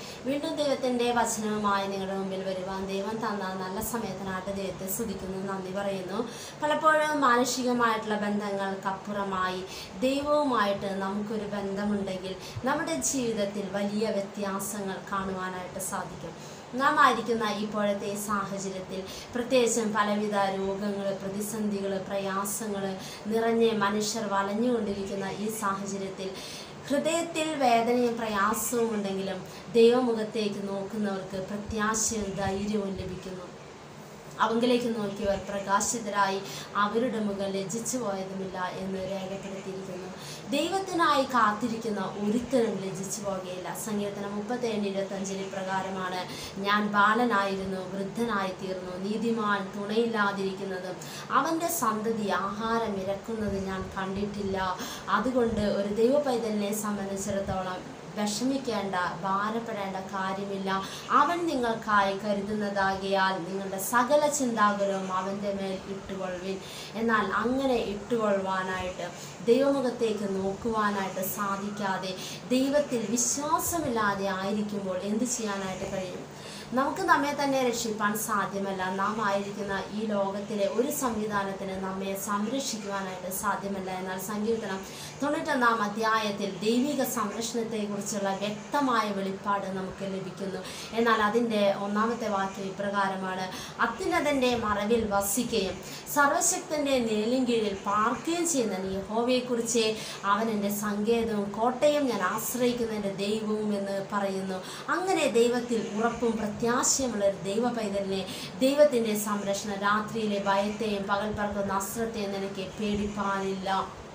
വീണ്ടും ദൈവത്തിന്റെ വചനവുമായി നിങ്ങളുടെ മുമ്പിൽ വരുവാൻ ദൈവം തന്ന നല്ല സമയത്തിനായിട്ട് ദൈവത്തെ സ്തുതിക്കുന്നു നന്ദി പറയുന്നു പലപ്പോഴും മാനുഷികമായിട്ടുള്ള ബന്ധങ്ങൾക്കപ്പുറമായി ദൈവവുമായിട്ട് നമുക്കൊരു ബന്ധമുണ്ടെങ്കിൽ നമ്മുടെ ജീവിതത്തിൽ വലിയ വ്യത്യാസങ്ങൾ കാണുവാനായിട്ട് സാധിക്കും നാം ആയിരിക്കുന്ന ഇപ്പോഴത്തെ സാഹചര്യത്തിൽ പ്രത്യേകിച്ചും പലവിധ രോഗങ്ങൾ പ്രതിസന്ധികൾ പ്രയാസങ്ങൾ നിറഞ്ഞ് മനുഷ്യർ വലഞ്ഞുകൊണ്ടിരിക്കുന്ന ഈ സാഹചര്യത്തിൽ ഹൃദയത്തിൽ വേദനയും പ്രയാസവും ഉണ്ടെങ്കിലും ദൈവമുഖത്തേക്ക് നോക്കുന്നവർക്ക് പ്രത്യാശയും ധൈര്യവും ലഭിക്കുന്നു അവങ്കിലേക്ക് നോക്കിയവർ പ്രകാശിതരായി അവരുടെ മുഖം ലജ്ജിച്ചു പോയതുമില്ല എന്ന് രേഖപ്പെടുത്തിയിരിക്കുന്നു ദൈവത്തിനായി കാത്തിരിക്കുന്ന ഒരുത്തരും ലജ്ജിച്ചു പോകുകയില്ല സങ്കീർത്തനം മുപ്പത്തേഴ് ഇരുപത്തഞ്ചിന് പ്രകാരമാണ് ഞാൻ ബാലനായിരുന്നു വൃദ്ധനായി തീർന്നു നീതിമാൻ തുണയില്ലാതിരിക്കുന്നതും അവൻ്റെ സന്തതി ആഹാരം ഇരക്കുന്നത് ഞാൻ കണ്ടിട്ടില്ല അതുകൊണ്ട് ഒരു ദൈവ പൈതലിനെ സംബന്ധിച്ചിടത്തോളം വിഷമിക്കേണ്ട ഭാരപ്പെടേണ്ട കാര്യമില്ല അവൻ നിങ്ങൾക്കായി കരുതുന്നതാകിയാൽ നിങ്ങളുടെ സകല ചിന്താകുലവും അവൻ്റെ മേൽ ഇട്ടുകൊള്ളുവിൻ എന്നാൽ അങ്ങനെ ഇട്ടുകൊള്ളുവാനായിട്ട് ദൈവമുഖത്തേക്ക് നോക്കുവാനായിട്ട് സാധിക്കാതെ ദൈവത്തിൽ വിശ്വാസമില്ലാതെ ആയിരിക്കുമ്പോൾ എന്ത് ചെയ്യാനായിട്ട് കഴിയും നമുക്ക് നമ്മെ തന്നെ രക്ഷിപ്പാൻ സാധ്യമല്ല നാം ആയിരിക്കുന്ന ഈ ലോകത്തിലെ ഒരു സംവിധാനത്തിന് നമ്മെ സംരക്ഷിക്കുവാനായിട്ട് സാധ്യമല്ല എന്നാൽ സങ്കീർത്തനം തൊണ്ണൂറ്റൊന്നാം അധ്യായത്തിൽ ദൈവിക സംരക്ഷണത്തെക്കുറിച്ചുള്ള വ്യക്തമായ വെളിപ്പാട് നമുക്ക് ലഭിക്കുന്നു എന്നാൽ അതിൻ്റെ ഒന്നാമത്തെ വാക്യം ഇപ്രകാരമാണ് അത്യുന്നതൻ്റെ മറവിൽ വസിക്കുകയും സർവശക്തൻ്റെ നിഴലിൻ കീഴിൽ പാർക്കുകയും ചെയ്യുന്ന യഹോവയെക്കുറിച്ച് അവൻ എൻ്റെ സങ്കേതവും കോട്ടയും ഞാൻ ആശ്രയിക്കുന്ന എൻ്റെ ദൈവവും എന്ന് പറയുന്നു അങ്ങനെ ദൈവത്തിൽ ഉറപ്പും പ്രത്യാശയുമുള്ള ഒരു ദൈവ പൈതലിനെ ദൈവത്തിൻ്റെ സംരക്ഷണം രാത്രിയിലെ ഭയത്തെയും പകൽ പറക്കുന്ന അസ്ത്രത്തെയും നിനക്ക് പേടിപ്പാനില്ല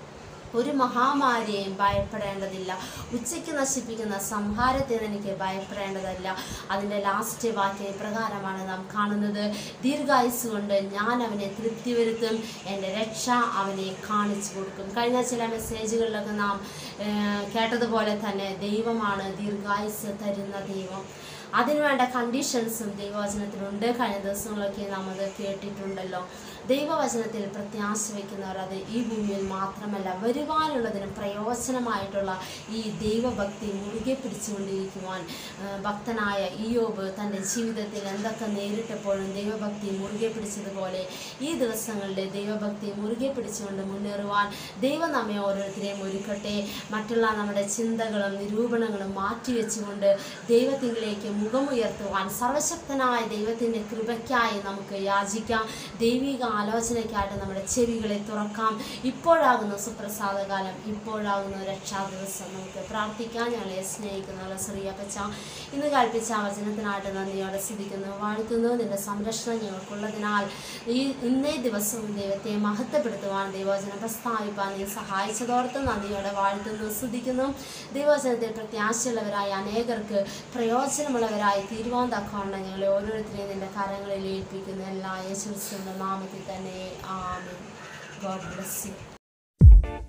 ഒരു മഹാമാരിയെയും ഭയപ്പെടേണ്ടതില്ല ഉച്ചയ്ക്ക് നശിപ്പിക്കുന്ന സംഹാരത്തെ എനിക്ക് ഭയപ്പെടേണ്ടതല്ല അതിൻ്റെ ലാസ്റ്റ് വാക്യ പ്രകാരമാണ് നാം കാണുന്നത് ദീർഘായുസ് കൊണ്ട് ഞാൻ അവനെ തൃപ്തി വരുത്തും എൻ്റെ രക്ഷ അവനെ കാണിച്ചു കൊടുക്കും കഴിഞ്ഞ ചില മെസ്സേജുകളിലൊക്കെ നാം ഏർ, കേട്ടതുപോലെ തന്നെ ദൈവമാണ് ദീർഘായുസ് തരുന്ന ദൈവം അതിനുവേണ്ട കണ്ടീഷൻസും ദൈവവചനത്തിലുണ്ട് കഴിഞ്ഞ ദിവസങ്ങളൊക്കെ നാം അത് കേട്ടിട്ടുണ്ടല്ലോ ദൈവവചനത്തിൽ പ്രത്യാശ വയ്ക്കുന്നവർ അത് ഈ ഭൂമിയിൽ മാത്രമല്ല വരുവാനുള്ളതിന് പ്രയോജനമായിട്ടുള്ള ഈ ദൈവഭക്തി മുറുകെ പിടിച്ചുകൊണ്ടിരിക്കുവാൻ ആ, ഭക്തനായ ഇയോബ് തൻ്റെ ജീവിതത്തിൽ എന്തൊക്കെ നേരിട്ടപ്പോഴും ദൈവഭക്തി മുറുകെ പിടിച്ചതുപോലെ ഈ ദിവസങ്ങളിൽ ദൈവഭക്തി മുറുകെ പിടിച്ചുകൊണ്ട് മുന്നേറുവാൻ ദൈവം നമ്മെ ഓരോരുത്തരെയും ഒരുക്കട്ടെ മറ്റുള്ള നമ്മുടെ ചിന്തകളും നിരൂപണങ്ങളും മാറ്റിവെച്ചുകൊണ്ട് ദൈവത്തിങ്കിലേക്ക് മുഖമുയർത്തുവാൻ സർവശക്തനായ ദൈവത്തിൻ്റെ കൃപയ്ക്കായി നമുക്ക് യാചിക്കാം ദൈവിക ആലോചനയ്ക്കായിട്ട് നമ്മുടെ ചെവികളെ തുറക്കാം ഇപ്പോഴാകുന്ന സുപ്രസാദകാലം ഇപ്പോഴാകുന്ന രക്ഷാ ദിവസം നമുക്ക് പ്രാർത്ഥിക്കാം ഞങ്ങളെ സ്നേഹിക്കുന്ന ശ്രീയപ്പച്ച ഇന്ന് കൽപ്പിച്ച വചനത്തിനായിട്ട് നന്ദിയോടെ സ്തുതിക്കുന്നു വാഴ്ത്തുന്നു നിന്റെ സംരക്ഷണം ഞങ്ങൾക്കുള്ളതിനാൽ ഈ ഇന്നേ ദിവസവും ദൈവത്തെ മഹത്വപ്പെടുത്തുവാൻ ദൈവവചനം പ്രസ്താവിപ്പാൻ നീ സഹായിച്ചതോർത്ത് നന്ദിയോടെ വാഴ്ത്തുന്നു സ്തുതിക്കുന്നു ദൈവവചനത്തിൽ പ്രത്യാശയുള്ളവരായ അനേകർക്ക് പ്രയോജനമുള്ളവരായി തീരുവാൻ തക്കവണ്ണം ഞങ്ങളെ ഓരോരുത്തരെയും നിന്റെ കരങ്ങളിൽ ഏൽപ്പിക്കുന്ന എല്ലാ യേശുക്രിസ്തുവിന്റെ നാമത്തിൽ തന്നെ ആമേൻ ഗോഡ് ബ്ലസ് യു